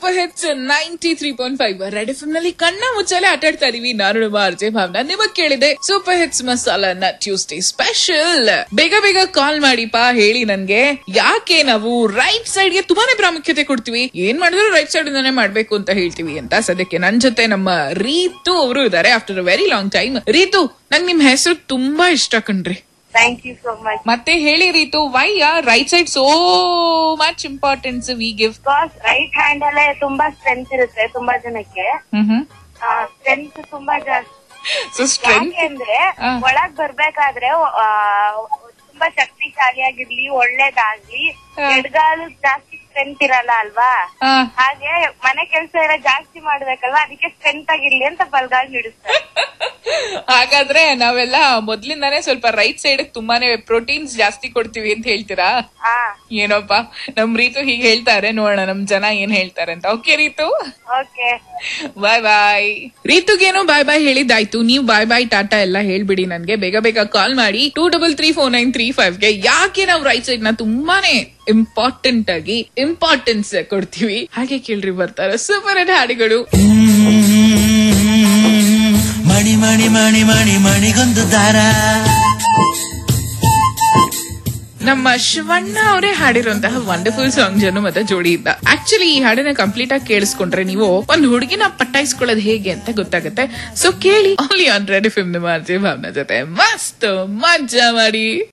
Super hits ninety three point five red F ನಲ್ಲಿ ಕಣ್ಣ ಮುಚ್ಚಾಲೆ ಆಟಾಡ್ತಾ ಇದೀವಿ ನಾನು ನಮ್ಮ ಆರ್ಜೆ ಭಾವನ ನಿಮಗ್ ಕೇಳಿದೆ ಸೂಪರ್ ಹಿಟ್ಸ್ ಮಸಾಲನ್ನ ಟ್ಯೂಸ್ಡೇ ಸ್ಪೆಷಲ್ ಬೇಗ ಬೇಗ ಕಾಲ್ ಮಾಡಿಪಾ ಹೇಳಿ ನನ್ಗೆ ಯಾಕೆ ನಾವು ರೈಟ್ ಸೈಡ್ ಗೆ ತುಂಬಾನೇ ಪ್ರಾಮುಖ್ಯತೆ ಕೊಡ್ತೀವಿ ಏನ್ ಮಾಡಿದ್ರು ರೈಟ್ ಸೈಡ್ ಇಂದಾನೆ ಮಾಡ್ಬೇಕು ಅಂತ ಹೇಳ್ತೀವಿ ಅಂತ ಸದ್ಯಕ್ಕೆ ನನ್ ಜೊತೆ ನಮ್ಮ ರೀತು ಅವರು ಇದಾರೆ after a very long time Ritu ನಂಗ್ ನಿಮ್ ಹೆಸರು ತುಂಬಾ ಇಷ್ಟ ಕಣ್ರಿ ಥ್ಯಾಂಕ್ ಯು ಸೋ ಮಚ್ ಮತ್ತೆ ಹೇಳಿ Ritu why right side so much importance we give because right hand ಅಲ್ಲೇ ತುಂಬಾ ಸ್ಟ್ರೆಂತ್ ಇರುತ್ತೆ ತುಂಬಾ ಜನಕ್ಕೆ ಹ್ಮ್ ಹ್ಮ್ ಸ್ಟ್ರೆಂತ್ ತುಂಬಾ ಜಾಸ್ತಿ ಸೊ ಸ್ಟ್ರೆಂತ್ ಯಾಕೆಂದ್ರೆ ಹಾ. ಒಳಗ್ ಬರ್ಬೇಕಾದ್ರೆ ಆ, ತುಂಬಾ ಶಕ್ತಿಶಾಲಿಯಾಗಿರ್ಲಿ ಒಳ್ಳೇದಾಗ್ಲಿ ಹಾ. ಎಡ್ಗಾಲು ಜಾಸ್ತಿ ಸ್ಟ್ರೆಂತ್ ಇರಲ್ಲ ಅಲ್ವಾ ಹಾಗೆ ಮನೆ ಕೆಲಸ ಎಲ್ಲ ಜಾಸ್ತಿ ಮಾಡ್ಬೇಕಲ್ವಾ ಅದಕ್ಕೆ ಸ್ಟ್ರೆಂತ್ ಆಗಿರ್ಲಿ ಅಂತ ಬಲ್ಗಾಲ್ ಹಿಡಿಸ್ತಾರೆ ಹಾಗಾದ್ರೆ ನಾವೆಲ್ಲ ಮೊದ್ಲಿಂದಾನೇ ಸ್ವಲ್ಪ ರೈಟ್ ಸೈಡ್ ತುಂಬಾನೇ ಪ್ರೋಟೀನ್ಸ್ ಜಾಸ್ತಿ ಕೊಡ್ತೀವಿ ಅಂತ ಹೇಳ್ತೀರಾ ಹಾ ಏನಪ್ಪ ನಮ್ ರೀತು ಹೀಗೆ ಹೇಳ್ತಾರೆ ನೋಡೋಣ ನಮ್ ಜನ ಏನ್ ಹೇಳ್ತಾರೆ ಅಂತ okay Ritu okay bye bye ರೀತುಗೇನೋ ಬಾಯ್ ಬಾಯ್ ಹೇಳಿದ್ದಾಯ್ತು ನೀವು ಬಾಯ್ ಬಾಯ್ ಟಾಟಾ ಎಲ್ಲ ಹೇಳ್ಬಿಡಿ ನನ್ಗೆ ಬೇಗ ಬೇಗ ಕಾಲ್ ಮಾಡಿ two double three four nine three five ಗೆ ಯಾಕೆ ನಾವು ರೈಟ್ ಸೈಡ್ ನ ತುಂಬಾನೇ ಇಂಪಾರ್ಟೆಂಟ್ ಆಗಿ ಇಂಪಾರ್ಟೆನ್ಸ್ ಕೊಡ್ತೀವಿ ಹಾಗೆ ಕೇಳ್ರಿ ಬರ್ತಾರೆ ಸೂಪರ್ ಹಿಟ್ ಹಾಡುಗಳು ಮಣಿ ಮಣಿ ಮಣಿ ಮಣಿ ಮಣಿಗೊಂದು ದಾರ ನಮ್ಮ ಶಿವಣ್ಣ ಅವರೇ ಹಾಡಿರುವಂತಹ ವಂಡರ್ಫುಲ್ ಸಾಂಗ್ ಜನು ಮತ್ತೆ ಜೋಡಿ ಇದ್ದ ಆಕ್ಚುಲಿ ಈ ಹಾಡನ್ನ ಕಂಪ್ಲೀಟ್ ಆಗಿ ಕೇಳಿಸ್ಕೊಂಡ್ರೆ ನೀವು ಒಂದ್ ಹುಡುಗಿನ ಪಟ್ಟಾಯಿಸ್ಕೊಳ್ಳೋದು ಹೇಗೆ ಅಂತ ಗೊತ್ತಾಗುತ್ತೆ ಸೊ ಕೇಳಿ ಓನ್ಲಿ ಆನ್ ರೆಡಿ ಫಿಲ್ಮ್ ನಿಮ್ಮ ಅರ್ಜಿ ಭಾವನ ಜೊತೆ ಮಸ್ತ್ ಮಜಾ ಮಾಡಿ